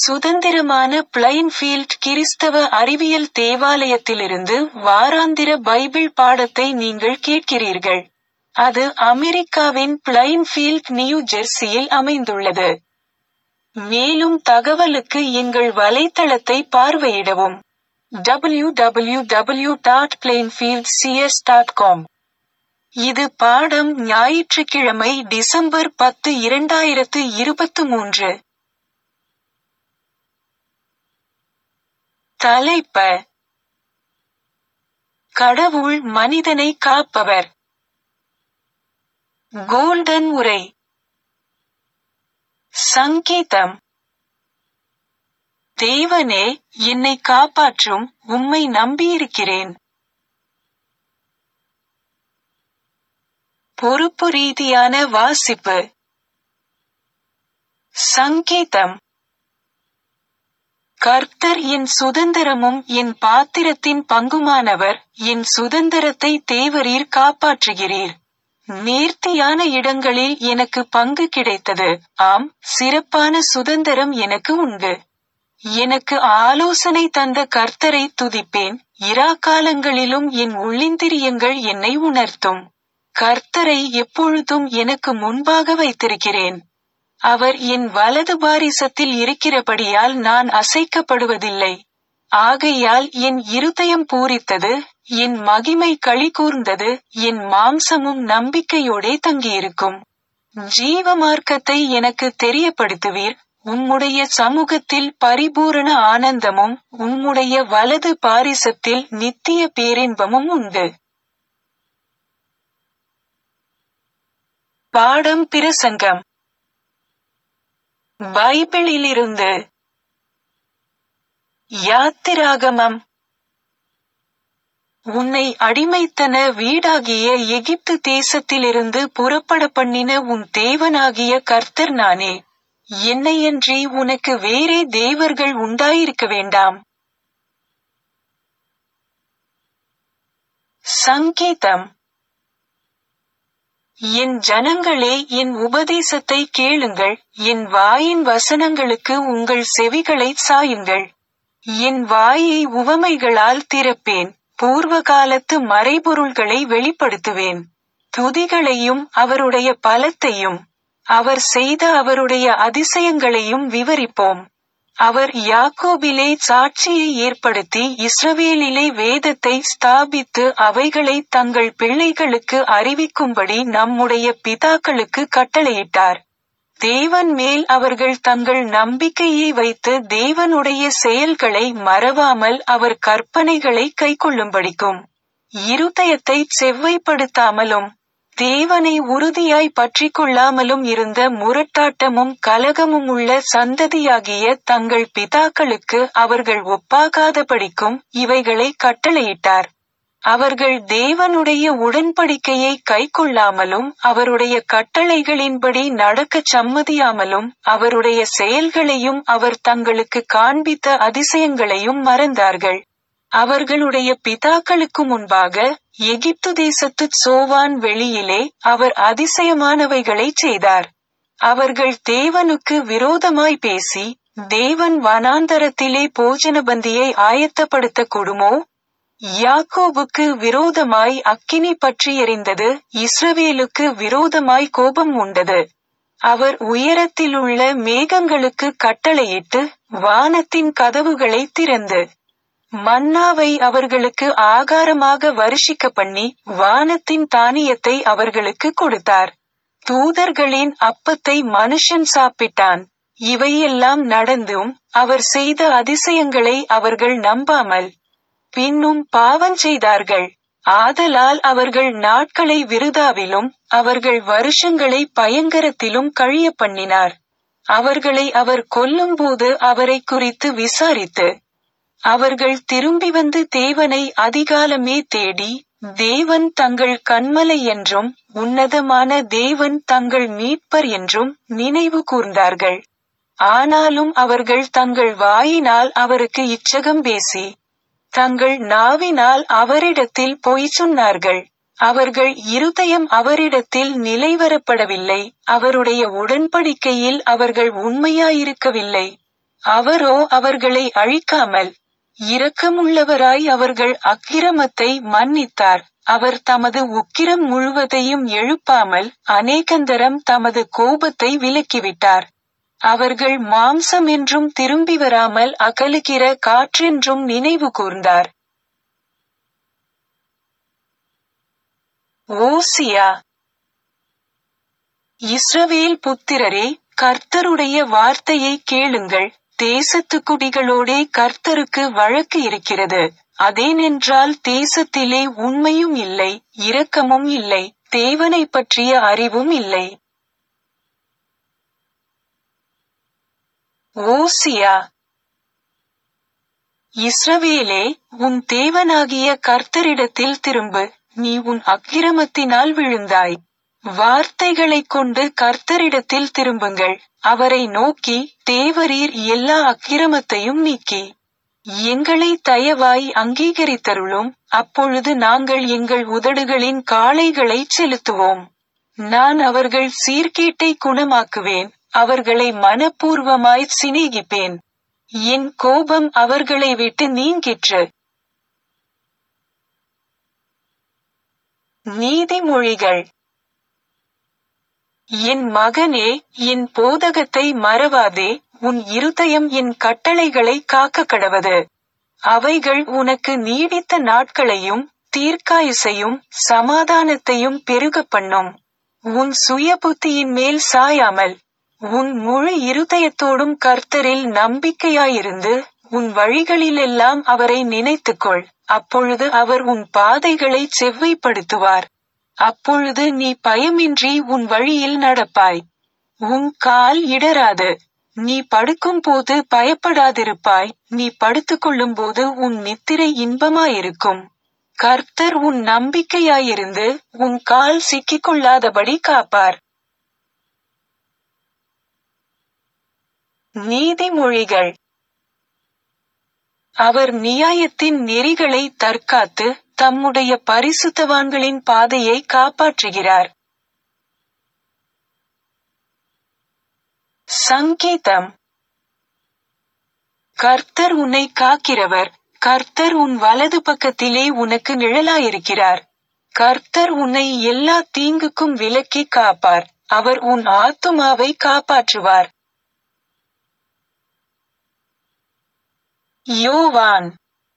சுதந்திரமான பிளைன்ஃபீல்ட் கிறிஸ்தவ அறிவியல் தேவாலயத்திலிருந்து வாராந்திர பைபிள் பாடத்தை நீங்கள் கேட்கிறீர்கள். அது அமெரிக்காவின் பிளைன்ஃபீல்ட் நியூ ஜெர்சியில் அமைந்துள்ளது. மேலும் தகவலுக்கு எங்கள் வலைத்தளத்தை பார்வையிடவும். www.plainfieldcs.com இது பாடம் ஞாயிற்றுக்கிழமை டிசம்பர் பத்து இரண்டாயிரத்து இருபத்து மூன்று. தலைப்ப கடவுள் மனிதனை காப்பவர். கோல்டன் உரை சங்கீதம் தேவனே என்னை காப்பாற்றும் உம்மை நம்பியிருக்கிறேன். பொறுப்பு ரீதியான வாசிப்பு சங்கீதம் கர்த்தர் என் சுதந்திரமும் என் பாத்திரத்தின் பங்குமானவர் என் சுதந்திரத்தை தேவரீர் காப்பாற்றுகிறீர். நேர்த்தியான இடங்களில் எனக்கு பங்கு கிடைத்தது ஆம் சிறப்பான சுதந்திரம் எனக்கு உண்டு. எனக்கு ஆலோசனை தந்த கர்த்தரை துதிப்பேன் இராக்காலங்களிலும் என் உள்ளிந்திரியங்கள் என்னை உணர்த்தும். கர்த்தரை எப்பொழுதும் எனக்கு முன்பாக வைத்திருக்கிறேன். அவர் என் வலது பாரிசத்தில் இருக்கிறபடியால் நான் அசைக்கப்படுவதில்லை. ஆகையால் என் இருதயம் பூரித்தது என் மகிமை களிகூர்ந்தது என் மாம்சமும் நம்பிக்கையோடே தங்கியிருக்கும். ஜீவ மார்க்கத்தை எனக்கு தெரியப்படுத்துவீர் உம்முடைய சமூகத்தில் பரிபூரண ஆனந்தமும் உம்முடைய வலது பாரிசத்தில் நித்திய பேரின்பமும் உண்டு. பாடம் பிரசங்கம் பைபிளிலிருந்து யாத்திராகமம் உன்னை அடிமைத்தன வீடாகிய எகிப்து தேசத்திலிருந்து புறப்பட பண்ணின உன் தேவனாகிய கர்த்தர் நானே. என்னையன்றி உனக்கு வேறே தேவர்கள் உண்டாயிருக்க வேண்டாம். சங்கீதம் என் ஜனங்களே என் உபதேசத்தை கேளுங்கள் என் வாயின் வசனங்களுக்கு உங்கள் செவிகளைச் சாயுங்கள். என் வாயை உவமைகளால் திறப்பேன் பூர்வகாலத்து மறைபொருள்களை வெளிப்படுத்துவேன். துதிகளையும் அவருடைய பலத்தையும் அவர் செய்த அவருடைய அதிசயங்களையும் விவரிப்போம். அவர் யாக்கோபிலே சாட்சியை ஏற்படுத்தி இஸ்ரவேலிலே வேதத்தை ஸ்தாபித்து அவைகளை தங்கள் பிள்ளைகளுக்கு அறிவிக்கும்படி நம்முடைய பிதாக்களுக்கு கட்டளையிட்டார். தேவன் மேல் அவர்கள் தங்கள் நம்பிக்கையை வைத்து தேவனுடைய செயல்களை மறவாமல் அவர் கற்பனைகளை கைக்கொள்ளும்படிக்கும். இருதயத்தைச் செவ்வைப்படுத்தாமலும் தேவனை உறுதியாய் பற்றிக் கொள்ளாமலும் இருந்த முரட்டாட்டமும் கலகமும் உள்ள சந்ததியாகிய தங்கள் பிதாக்களுக்கு அவர்கள் ஒப்பாகாதபடிக்கும் இவைகளை கட்டளையிட்டார். அவர்கள் தேவனுடைய உடன்படிக்கையை கைக்கொள்ளாமலும் அவருடைய கட்டளைகளின்படி நடக்கச் சம்மதியாமலும் அவருடைய செயல்களையும் அவர் தங்களுக்கு காண்பித்த அதிசயங்களையும் மறந்தார்கள். அவர்களுடைய பிதாக்களுக்கு முன்பாக எகிப்து தேசத்துச் சோவான் வெளியிலே அவர் அதிசயமானவைகளைச் செய்தார். அவர்கள் தேவனுக்கு விரோதமாய் பேசி தேவன் வனாந்தரத்திலே போஜனபந்தியை ஆயத்தப்படுத்தக் கூடுமோ? யாக்கோபுக்கு விரோதமாய் அக்கினி பற்றி எரிந்தது இஸ்ரவேலுக்கு விரோதமாய் கோபம் உண்டது. அவர் உயரத்திலுள்ள மேகங்களுக்கு கட்டளையிட்டு வானத்தின் கதவுகளை திறந்து மன்னாவை அவர்களுக்கு ஆகாரமாக வருஷிக்க பண்ணி வானத்தின் தானியத்தை அவர்களுக்கு கொடுத்தார். தூதர்களின் அப்பத்தை மனுஷன் சாப்பிட்டான். இவையெல்லாம் நடந்தும் அவர் செய்த அதிசயங்களை அவர்கள் நம்பாமல் பின்னும் பாவஞ்செய்தார்கள். ஆதலால் அவர்கள் நாட்களை விருதாவிலும் அவர்கள் வருஷங்களை பயங்கரத்திலும் கழியப் பண்ணினார். அவர்களை அவர் கொல்லும்போது அவரைக் குறித்து விசாரித்து அவர்கள் திரும்பி வந்து தேவனை அதிகாலமே தேடி தேவன் தங்கள் கன்மலை என்றும் உன்னதமான தேவன் தங்கள் மீட்பர் என்றும் நினைவு கூர்ந்தார்கள். ஆனாலும் அவர்கள் தங்கள் வாயினால் அவருக்கு இச்சகம் பேசி தங்கள் நாவினால் அவரிடத்தில் பொய் சொன்னார்கள். அவர்கள் இருதயம் அவரிடத்தில் நிலைவரப்படவில்லை அவருடைய உடன்படிக்கையில் அவர்கள் உண்மையாயிருக்கவில்லை. அவரோ அவர்களை அழிக்காமல் இரக்கமுள்ளவராய் அவர்கள் அக்கிரமத்தை மன்னித்தார் அவர் தமது உக்கிரம் முழுவதையும் எழுப்பாமல் அநேகந்தரம் தமது கோபத்தை விலக்கிவிட்டார் அவர்கள் மாம்சம் என்றும் திரும்பி வராமல் அகலுகிற காற்றென்றும் நினைவு கூர்ந்தார் ஓசியா இஸ்ரவேல் புத்திரரே கர்த்தருடைய வார்த்தையை கேளுங்கள் தேசத்து குடிகளோடே கர்த்தருக்கு வழக்கு இருக்கிறது அதேனென்றால் தேசத்திலே உண்மையும் இல்லை இரக்கமும் இல்லை தேவனை பற்றிய அறிவும் இல்லை ஓசியா இஸ்ரவேலே உன் தேவனாகிய கர்த்தரிடத்தில் திரும்பு நீ உன் அக்கிரமத்தினால் விழுந்தாய் வார்த்தைகளைக் கொண்டு கர்த்தரிடத்தில் திரும்புங்கள் அவரை நோக்கி தேவரீர் எல்லா அக்கிரமத்தையும் நீக்கி எங்களை தயவாய் அங்கீகரித்தருளும் அப்பொழுது நாங்கள் எங்கள் உதடுகளின் காளைகளை செலுத்துவோம் நான் அவர்கள் சீர்கேட்டை குணமாக்குவேன் அவர்களை மனப்பூர்வமாய் சிநேகிப்பேன் என் கோபம் அவர்களை விட்டு நீங்கிற்று நீதிமொழிகள் என் மகனே என் போதகத்தை மறவாதே உன் இருதயம் என் கட்டளைகளை காக்க கடவது அவைகள் உனக்கு நீடித்த நாட்களையும் தீர்க்காயுசையும் சமாதானத்தையும் பெருக பண்ணும் உன் சுய புத்தியின் மேல் சாயாமல் உன் முழு இருதயத்தோடும் கர்த்தரில் நம்பிக்கையாயிருந்து உன் வழிகளிலெல்லாம் அவரை நினைத்துக்கொள் அப்பொழுது அவர் உன் பாதைகளை செவ்வைப்படுத்துவார் அப்பொழுது நீ பயமின்றி உன் வழியில் நடப்பாய் உன் கால் இடராது நீ படுக்கும் போது பயப்படாதிருப்பாய் நீ படுத்துக்கொள்ளும் போது உன் நித்திரை இன்பமாயிருக்கும் கர்த்தர் உன் நம்பிக்கையாயிருந்து உன் கால் சிக்கிக்கொள்ளாதபடி காப்பார் நீதிமொழிகள் அவர் நியாயத்தின் நெறிகளை தற்காத்து தம்முடைய பரிசுத்தவான்களின் பாதையை காப்பாற்றுகிறார் சங்கீதம் கர்த்தர் உன்னை காக்கிறவர் கர்த்தர் உன் வலது பக்கத்திலே உனக்கு நிழலாயிருக்கிறார் கர்த்தர் உன்னை எல்லா தீங்குக்கும் விலக்கி காப்பார் அவர் உன் ஆத்துமாவை காப்பாற்றுவார் யோவான்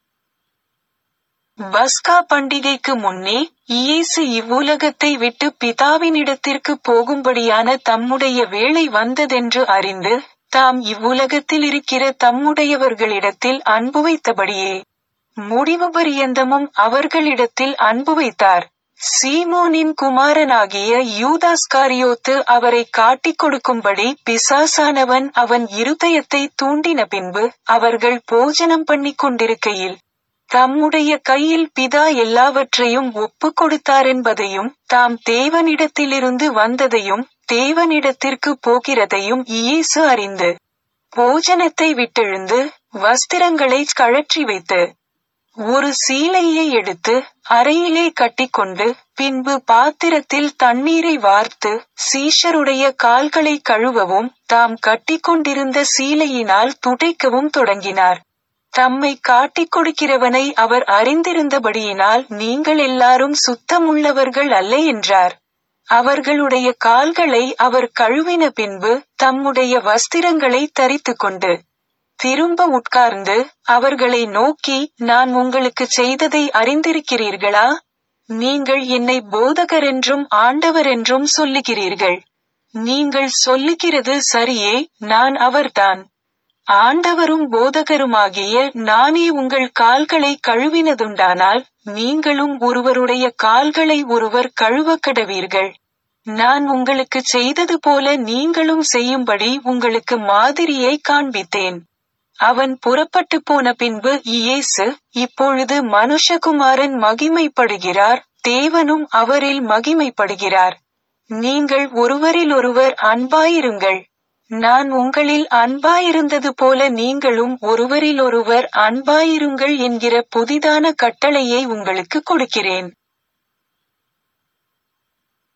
பஸ்கா பண்டிகைக்கு முன்னே இயேசு இவ்வுலகத்தை விட்டு பிதாவினிடத்திற்கு போகும்படியான தம்முடைய வேளை வந்ததென்று அறிந்து தாம் இவ்வுலகத்தில் இருக்கிற தம்முடையவர்களிடத்தில் அன்பு வைத்தபடியே முடிவு பரியந்தமும் அவர்களிடத்தில் அன்பு வைத்தார் சீமோனின் குமாரனாகிய யூதாஸ்காரியோத்து அவரை காட்டிக் கொடுக்கும்படி பிசாசானவன் அவன் இருதயத்தை தூண்டின பின்பு அவர்கள் போஜனம் பண்ணிக் கொண்டிருக்கையில் தம்முடைய கையில் பிதா எல்லாவற்றையும் ஒப்பு கொடுத்தாரென்பதையும் தாம் தேவனிடத்திலிருந்து வந்ததையும் தேவனிடத்திற்கு போகிறதையும் இயேசு அறிந்து போஜனத்தை விட்டெழுந்து வஸ்திரங்களை கழற்றி வைத்து ஒரு சீலையை எடுத்து அறையிலே கட்டிக்கொண்டு பின்பு பாத்திரத்தில் தண்ணீரை வார்த்து சீஷருடைய கால்களை கழுவவும் தாம் கட்டிக்கொண்டிருந்த சீலையினால் துடைக்கவும் தொடங்கினார் தம்மை காட்டிக் கொடுக்கிறவனை அவர் அறிந்திருந்தபடியினால் நீங்கள் எல்லாரும் சுத்தமுள்ளவர்கள் அல்ல என்றார் அவர்களுடைய கால்களை அவர் கழுவின பின்பு தம்முடைய வஸ்திரங்களை தரித்துக்கொண்டு திரும்ப உட்கார்ந்து அவர்களை நோக்கி நான் உங்களுக்கு செய்ததை அறிந்திருக்கிறீர்களா நீங்கள் என்னை போதகர் என்றும் ஆண்டவர் என்றும் சொல்லுகிறீர்கள் நீங்கள் சொல்லுகிறது சரியே நான் அவர்தான் ஆண்டவரும் போதகருமாகிய நானே உங்கள் கால்களை கழுவினதுண்டானால் நீங்களும் ஒருவருடைய கால்களை ஒருவர் கழுவக் கடவீர்கள் நான் உங்களுக்கு செய்தது போல நீங்களும் செய்யும்படி உங்களுக்கு மாதிரியை காண்பித்தேன் அவன் புறப்பட்டு போன பின்பு இயேசு இப்பொழுது மனுஷகுமாரன் மகிமைப்படுகிறார் தேவனும் அவரில் மகிமைப்படுகிறார் நீங்கள் ஒருவரிலொருவர் அன்பாயிருங்கள் நான் உங்களில் அன்பாயிருந்தது போல நீங்களும் ஒருவரிலொருவர் அன்பாயிருங்கள் என்கிற புதிதான கட்டளையை உங்களுக்கு கொடுக்கிறேன்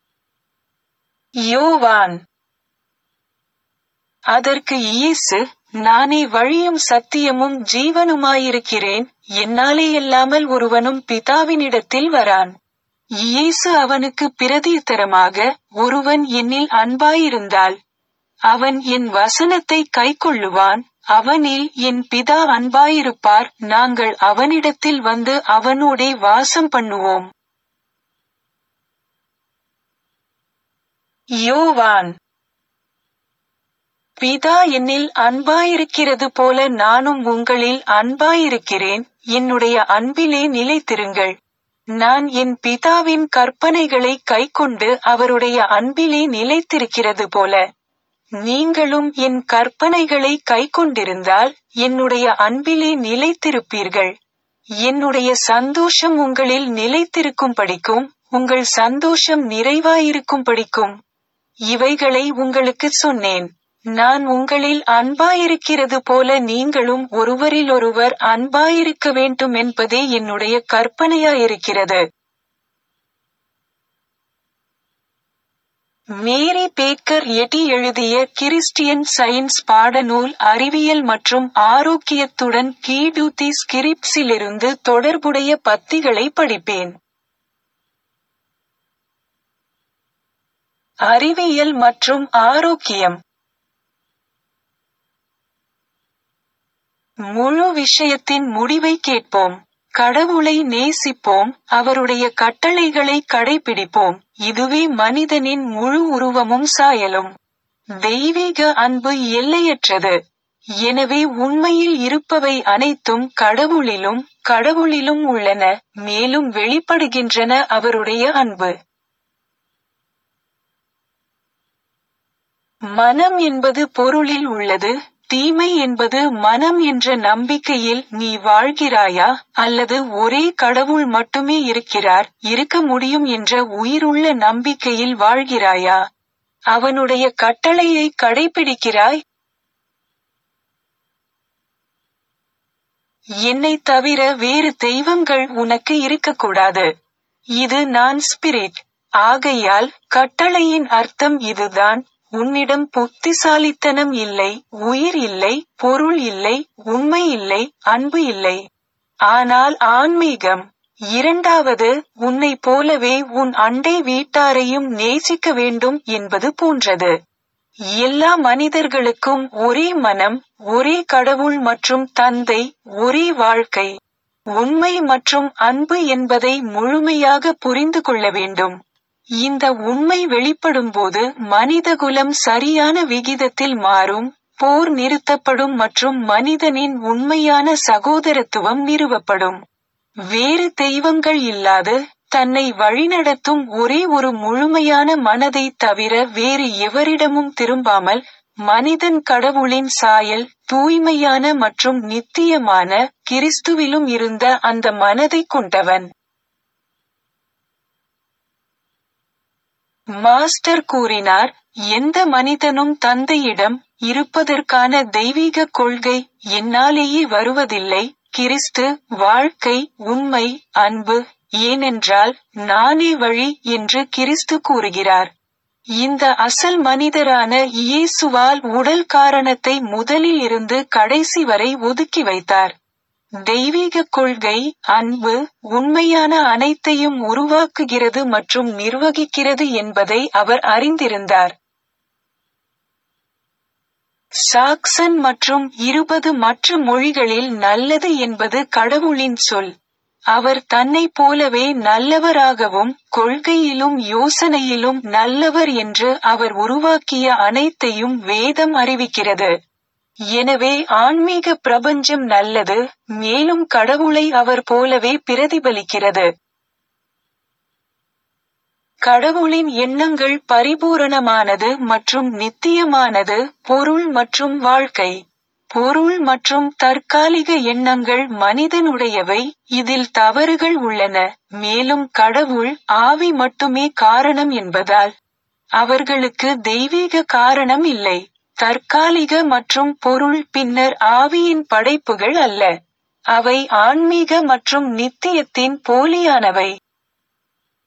யோவான் அதற்கு இயேசு நானே வழியும் சத்தியமும் ஜீவனுமாயிருக்கிறேன் என்னாலேயல்லாமல் ஒருவனும் பிதாவினிடத்தில் வரான் இயேசு அவனுக்கு பிரதியுத்தரமாக ஒருவன் என்னில் அன்பாயிருந்தால் அவன் என் வசனத்தை கைக்கொள்ளுவான் அவனில் என் பிதா அன்பாயிருப்பார் நாங்கள் அவனிடத்தில் வந்து அவனோடே வாசம் பண்ணுவோம் யோவான் பிதா என்னில் அன்பாயிருக்கிறது போல நானும் உங்களில் அன்பாயிருக்கிறேன் என்னுடைய அன்பிலே நிலைத்திருங்கள் நான் என் பிதாவின் கற்பனைகளை கைக்கொண்டு அவருடைய அன்பிலே நிலைத்திருக்கிறது போல நீங்களும் என் கற்பனைகளை கைக்கொண்டிருந்தால் என்னுடைய அன்பிலே நிலைத்திருப்பீர்கள் என்னுடைய சந்தோஷம் உங்களில் நிலைத்திருக்கும் படிக்கும் உங்கள் சந்தோஷம் நிறைவாயிருக்கும் படிக்கும் இவைகளை உங்களுக்கு சொன்னேன் நான் உங்களில் அன்பாயிருக்கிறது போல நீங்களும் ஒருவரிலொருவர் அன்பாயிருக்க வேண்டும் என்பதே என்னுடைய கற்பனையாயிருக்கிறது மேரி பேக்கர் எட்டி எழுதிய கிறிஸ்டியன் சயின்ஸ் பாடநூல் அறிவியல் மற்றும் ஆரோக்கியத்துடன் கீடூத்தி ஸ்கிரிப்ஸிலிருந்து தொடர்புடைய பத்திகளை படிப்பேன் அறிவியல் மற்றும் ஆரோக்கியம் முழு விஷயத்தின் முடிவை கேட்போம் கடவுளை நேசிப்போம் அவருடைய கட்டளைகளை கடைபிடிப்போம் இதுவே மனிதனின் முழு உருவமும் சாயலும் தெய்வீக அன்பு எல்லையற்றது எனவே உண்மையில் இருப்பவை அனைத்தும் கடவுளிலும் கடவுளிலும் உள்ளன மேலும் வெளிப்படுகின்றன அவருடைய அன்பு மனம் என்பது பொருளில் உள்ளது தீமை என்பது மனம் என்ற நம்பிக்கையில் நீ வாழ்கிறாயா அல்லது ஒரே கடவுள் மட்டுமே இருக்கிறார் இருக்க முடியும் என்ற உயிருள்ள நம்பிக்கையில் வாழ்கிறாயா அவனுடைய கட்டளையை கடைபிடிக்கிறாய் என்னை தவிர வேறு தெய்வங்கள் உனக்கு இருக்கக்கூடாது இது நான் ஸ்பிரிட் ஆகையால் கட்டளையின் அர்த்தம் இதுதான் உன்னிடம் புத்திசாலித்தனம் இல்லை உயிர் இல்லை பொருள் இல்லை உண்மை இல்லை அன்பு இல்லை ஆனால் ஆன்மீகம் இரண்டாவது உன்னை போலவே உன் அண்டை வீட்டாரையும் நேசிக்க வேண்டும் என்பது போன்றது எல்லா மனிதர்களுக்கும் ஒரே மனம் ஒரே கடவுள் மற்றும் தந்தை ஒரே வாழ்க்கை உண்மை மற்றும் அன்பு என்பதை முழுமையாக புரிந்து கொள்ள வேண்டும் இந்த உண்மை வெளிப்படும்போது மனிதகுலம் சரியான விகிதத்தில் மாறும் போர் நிறுத்தப்படும் மற்றும் மனிதனின் உண்மையான சகோதரத்துவம் நிறுவப்படும் வேறு தெய்வங்கள் இல்லாது தன்னை வழிநடத்தும் ஒரே ஒரு முழுமையான மனதை தவிர வேறு எவரிடமும் திரும்பாமல் மனிதன் கடவுளின் சாயல் தூய்மையான மற்றும் நித்தியமான கிறிஸ்துவிலும் இருந்த அந்த மனதை கொண்டவன் மாஸ்டர் கூறினார் எந்த மனிதனும் தந்தையிடம் இருப்பதற்கான தெய்வீக கொள்கை என்னாலேயே வருவதில்லை கிறிஸ்து வாழ்க்கை உண்மை அன்பு ஏனென்றால் நானே வழி என்று கிறிஸ்து கூறுகிறார் இந்த அசல் மனிதரான இயேசுவால் உடல் காரணத்தை முதலில் இருந்து கடைசி வரை ஒதுக்கி வைத்தார் தெய்வீக கொள்கை அன்பு உண்மையான அனைத்தையும் உருவாக்குகிறது மற்றும் நிர்வகிக்கிறது என்பதை அவர் அறிந்திருந்தார் சாக்சன் மற்றும் இருபது மற்ற மொழிகளில் நல்லது என்பது கடவுளின் சொல் அவர் தன்னைப் போலவே நல்லவராகவும் கொள்கையிலும் யோசனையிலும் நல்லவர் என்று அவர் உருவாக்கிய அனைத்தையும் வேதம் அறிவிக்கிறது எனவே ஆன்மீக பிரபஞ்சம் நல்லது மேலும் கடவுளை அவர் போலவே பிரதிபலிக்கிறது கடவுளின் எண்ணங்கள் பரிபூரணமானது மற்றும் நித்தியமானது பொருள் மற்றும் வாழ்க்கை பொருள் மற்றும் தற்காலிக எண்ணங்கள் மனிதனுடையவை இதில் தவறுகள் உள்ளன மேலும் கடவுள் ஆவி மட்டுமே காரணம் என்பதால் அவர்களுக்கு தெய்வீக காரணம் இல்லை தற்காலிக மற்றும் பொருள் பின்னர் ஆவியின் படைப்புகள் அல்ல அவை ஆன்மீக மற்றும் நித்தியத்தின் போலியானவை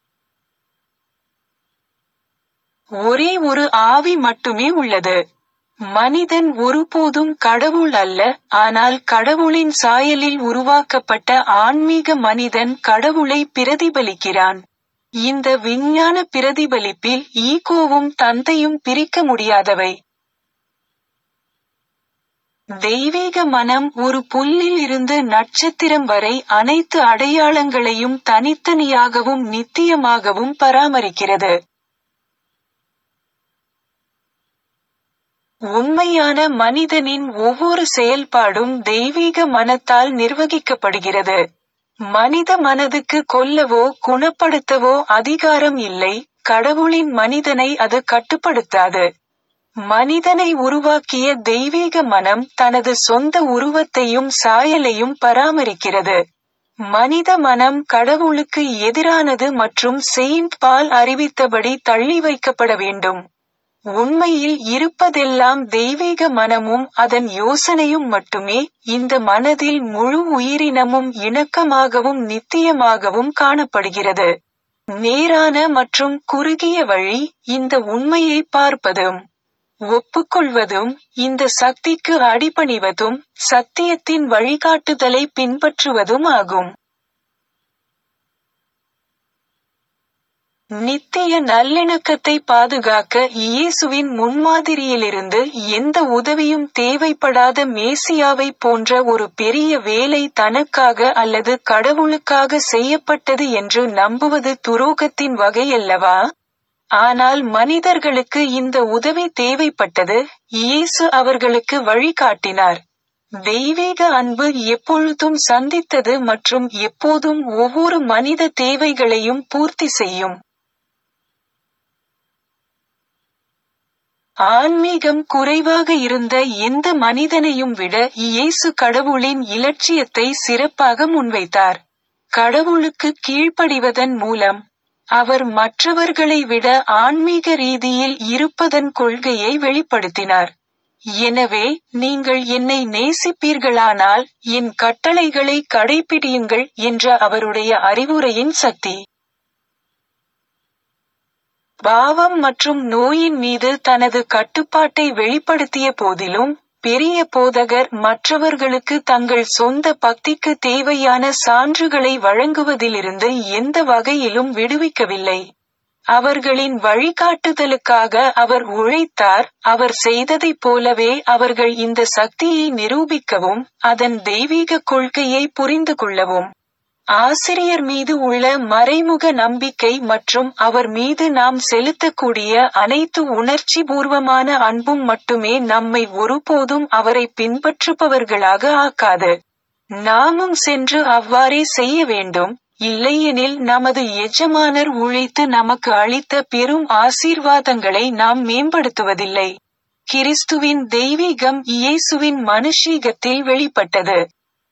ஒரே ஒரு ஆவி மட்டுமே உள்ளது மனிதன் ஒருபோதும் கடவுள் அல்ல ஆனால் கடவுளின் சாயலில் உருவாக்கப்பட்ட ஆன்மீக மனிதன் கடவுளை பிரதிபலிக்கிறான் இந்த விஞ்ஞான பிரதிபலிப்பில் ஈகோவும் தந்தையும் பிரிக்க முடியாதவை தெய்வீக மனம் ஒரு புல்லில் இருந்து நட்சத்திரம் வரை அனைத்து அடையாளங்களையும் தனித்தனியாகவும் நித்தியமாகவும் பராமரிக்கிறது உண்மையான மனிதனின் ஒவ்வொரு செயல்பாடும் தெய்வீக மனத்தால் நிர்வகிக்கப்படுகிறது மனித மனதுக்கு கொல்லவோ குணப்படுத்தவோ அதிகாரம் இல்லை கடவுளின் மனிதனை அது கட்டுப்படுத்தாது மனிதனை உருவாக்கிய தெய்வீக மனம் தனது சொந்த உருவத்தையும் சாயலையும் பராமரிக்கிறது மனித மனம் கடவுளுக்கு எதிரானது மற்றும் செயின்ட் பால் அறிவித்தபடி தள்ளி வைக்கப்பட வேண்டும் உண்மையில் இருப்பதெல்லாம் தெய்வீக மனமும் அதன் யோசனையும் மட்டுமே இந்த மனதில் முழு உயிரினமும் இணக்கமாகவும் நித்தியமாகவும் காணப்படுகிறது நேரான மற்றும் குறுகிய வழி இந்த உண்மையை பார்ப்பதும் ஒப்புக்கொள்வதும் இந்த சக்திக்கு அடிபணிவதும் சத்தியத்தின் வழிகாட்டுதலை பின்பற்றுவதும் ஆகும் நித்திய நல்லிணக்கத்தை பாதுகாக்க இயேசுவின் முன்மாதிரியிலிருந்து எந்த உதவியும் தேவைப்படாத மேசியாவை போன்ற ஒரு பெரிய வேலை தனக்காக அல்லது கடவுளுக்காக செய்யப்பட்டது என்று நம்புவது துரோகத்தின் வகையல்லவா ஆனால் மனிதர்களுக்கு இந்த உதவி தேவைப்பட்டது இயேசு அவர்களுக்கு வழிகாட்டினார் தெய்வீக அன்பு எப்பொழுதும் சந்தித்தது மற்றும் எப்போதும் ஒவ்வொரு மனித தேவைகளையும் பூர்த்தி செய்யும் ஆன்மீகம் குறைவாக இருந்த எந்த மனிதனையும் விட இயேசு கடவுளின் இலட்சியத்தை சிறப்பாக முன்வைத்தார் கடவுளுக்கு கீழ்ப்படிவதன் மூலம் அவர் மற்றவர்களை விட ஆன்மீக ரீதியில் இருப்பதன் கொள்கையை வெளிப்படுத்தினார் எனவே நீங்கள் என்னை நேசிப்பீர்களானால் என் கட்டளைகளை கடைபிடியுங்கள் என்ற அவருடைய அறிவுரையின் சக்தி பாவம் மற்றும் நோயின் மீது தனது கட்டுப்பாட்டை வெளிப்படுத்திய போதிலும் பெரிய போதகர் மற்றவர்களுக்கு தங்கள் சொந்த பக்திக்கு தேவையான சான்றுகளை வழங்குவதிலிருந்து எந்த வகையிலும் விடுவிக்கவில்லை அவர்களின் வழிகாட்டுதலுக்காக அவர் உழைத்தார் அவர் செய்ததைப் போலவே அவர்கள் இந்த சக்தியை நிரூபிக்கவும் அதன் தெய்வீக கொள்கையை புரிந்து கொள்ளவும் ஆசிரியர் மீது உள்ள மறைமுக நம்பிக்கை மற்றும் அவர் மீது நாம் செலுத்தக்கூடிய அனைத்து உணர்ச்சிபூர்வமான அன்பும் மட்டுமே நம்மை ஒருபோதும் அவரை பின்பற்றுபவர்களாக ஆக்காது நாமும் சென்று அவ்வாறே செய்ய வேண்டும் இல்லையெனில் நமது எஜமானர் உழைத்து நமக்கு அளித்த பெரும் ஆசீர்வாதங்களை நாம் மேம்படுத்துவதில்லை கிறிஸ்துவின் தெய்வீகம் இயேசுவின் மனுஷீகத்தில் வெளிப்பட்டது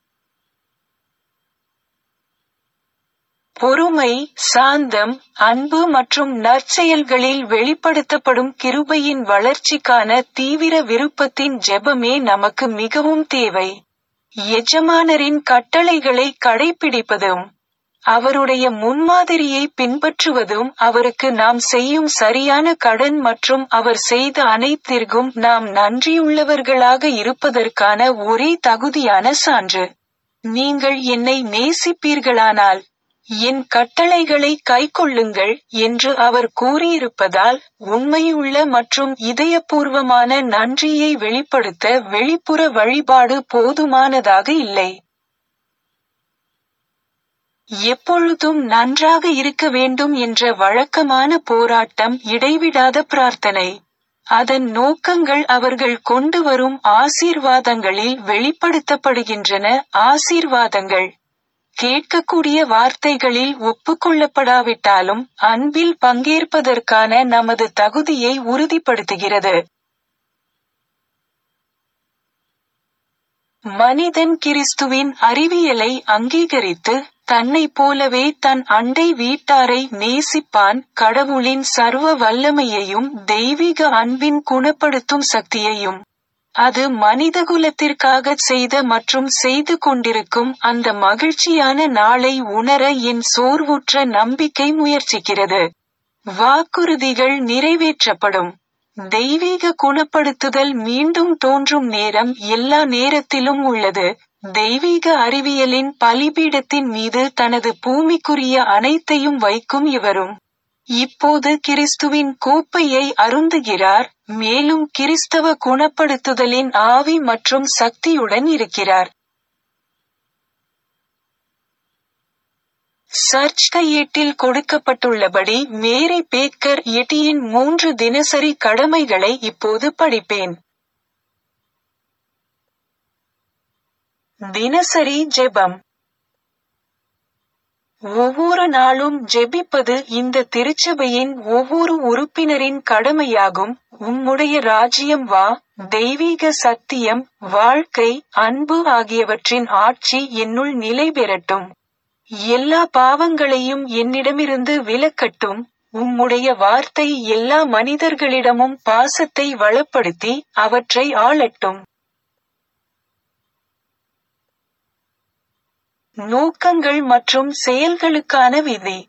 பொறுமை சாந்தம் அன்பு மற்றும் நற்செயல்களில் வெளிப்படுத்தப்படும் கிருபையின் வளர்ச்சிக்கான தீவிர விருப்பத்தின் ஜெபமே நமக்கு மிகவும் தேவை எஜமானரின் கட்டளைகளை கடைபிடிப்பதும் அவருடைய முன்மாதிரியை பின்பற்றுவதும் அவருக்கு நாம் செய்யும் சரியான கடன் மற்றும் அவர் செய்த அனைத்திற்கும் நாம் நன்றியுள்ளவர்களாக இருப்பதற்கான ஒரே தகுதியான சான்று நீங்கள் என்னை நேசிப்பீர்களானால் என் கட்டளைகளை கைக்கொள்ளுங்கள் என்று அவர் கூறியிருப்பதால் உண்மையுள்ள மற்றும் இதயபூர்வமான நன்றியை வெளிப்படுத்த வெளிப்புற வழிபாடு போதுமானதாக இல்லை எப்பொழுதும் நன்றாக இருக்க வேண்டும் என்ற வழக்கமான போராட்டம் இடைவிடாத பிரார்த்தனை அதன் நோக்கங்கள் அவர்கள் கொண்டு வரும் ஆசீர்வாதங்களில் வெளிப்படுத்தப்படுகின்றன ஆசீர்வாதங்கள் கேட்கக்கூடிய வார்த்தைகளில் ஒப்புக்கொள்ளப்படாவிட்டாலும் அன்பில் பங்கேற்பதற்கான நமது தகுதியை உறுதிப்படுத்துகிறது மனிதன் கிறிஸ்துவின் அறிவியலை அங்கீகரித்து தன்னைப் போலவே தன் அண்டை வீட்டாரை நேசிப்பான் கடவுளின் சர்வ வல்லமையையும் தெய்வீக அன்பின் குணப்படுத்தும் சக்தியையும் அது மனிதகுலத்திற்காக செய்த மற்றும் செய்து கொண்டிருக்கும் அந்த மகிழ்ச்சியான நாளை உணர என் சோர்வுற்ற நம்பிக்கை முயற்சிக்கிறது வாக்குறுதிகள் நிறைவேற்றப்படும் தெய்வீக குணப்படுத்துதல் மீண்டும் தோன்றும் நேரம் எல்லா நேரத்திலும் உள்ளது தெய்வீக அறிவியலின் பலிபீடத்தின் மீது தனது பூமிக்குரிய அனைத்தையும் வைக்கும் இவரும் இப்போது கிறிஸ்துவின் கோப்பையை அருந்துகிறார் மேலும் கிறிஸ்தவ குணப்படுத்துதலின் ஆவி மற்றும் சக்தியுடன் இருக்கிறார் சர்ச் கையேட்டில் கொடுக்கப்பட்டுள்ளபடி மேரி பேக்கர் எட்டியின் மூன்று தினசரி கடமைகளை இப்போது படிப்பேன் தினசரி ஜெபம் ஒவ்வொரு நாளும் ஜெபிப்பது இந்த திருச்சபையின் ஒவ்வொரு உறுப்பினரின் கடமையாகும் உம்முடைய ராஜ்யம் வா தெய்வீக சத்தியம் வாழ்க்கை அன்பு ஆகியவற்றின் ஆட்சி என்னுள் நிலை பெறட்டும் எல்லா பாவங்களையும் என்னிடமிருந்து விலக்கட்டும் உம்முடைய வார்த்தை எல்லா மனிதர்களிடமும் பாசத்தை வளப்படுத்தி அவற்றை ஆளட்டும் நோக்கங்கள் மற்றும் செயல்களுக்கான விதி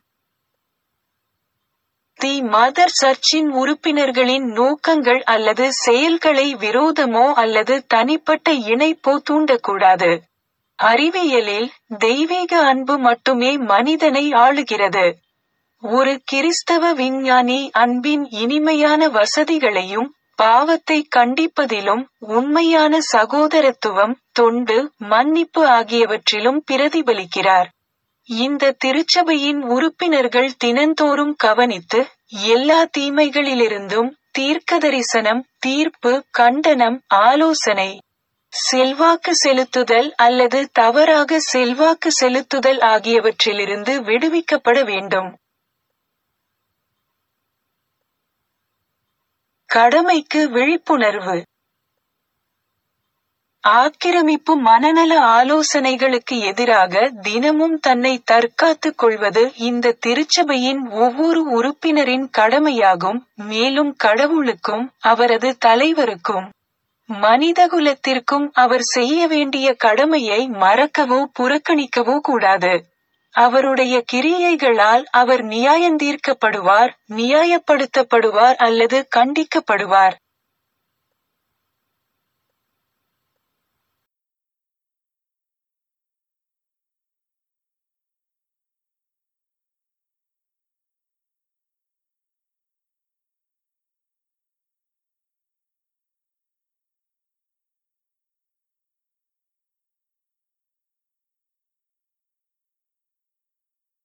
தி மதர் சர்ச்சின் உறுப்பினர்களின் நோக்கங்கள் அல்லது செயல்களை விரோதமோ அல்லது தனிப்பட்ட இணைப்போ தூண்டக்கூடாது அறிவியலில் தெய்வீக அன்பு மட்டுமே மனிதனை ஆளுகிறது ஒரு கிறிஸ்தவ விஞ்ஞானி அன்பின் இனிமையான வசதிகளையும் பாவத்தை கண்டிப்பதிலும் உண்மையான சகோதரத்துவம் தொண்டு மன்னிப்பு ஆகியவற்றிலும் பிரதிபலிக்கிறார் இந்த திருச்சபையின் உறுப்பினர்கள் தினந்தோறும் கவனித்து எல்லா தீமைகளிலிருந்தும் தீர்க்கதரிசனம் தீர்ப்பு கண்டனம் ஆலோசனை செல்வாக்கு செலுத்துதல் அல்லது தவறாக செல்வாக்கு செலுத்துதல் ஆகியவற்றிலிருந்து விடுவிக்கப்பட வேண்டும் கடமைக்கு விழிப்புணர்வு ஆக்கிரமிப்பு மனநல ஆலோசனைகளுக்கு எதிராக தினமும் தன்னை தற்காத்துக் கொள்வது இந்த திருச்சபையின் ஒவ்வொரு உறுப்பினரின் கடமையாகும் மேலும் கடவுளுக்கும் அவரது தலைவருக்கும் மனிதகுலத்திற்கும் அவர் செய்ய வேண்டிய கடமையை மறக்கவோ புறக்கணிக்கவோ கூடாது அவருடைய கிரியைகளால் அவர் நியாயந்தீர்க்கப்படுவார் நியாயப்படுத்தப்படுவார் அல்லது கண்டிக்கப்படுவார்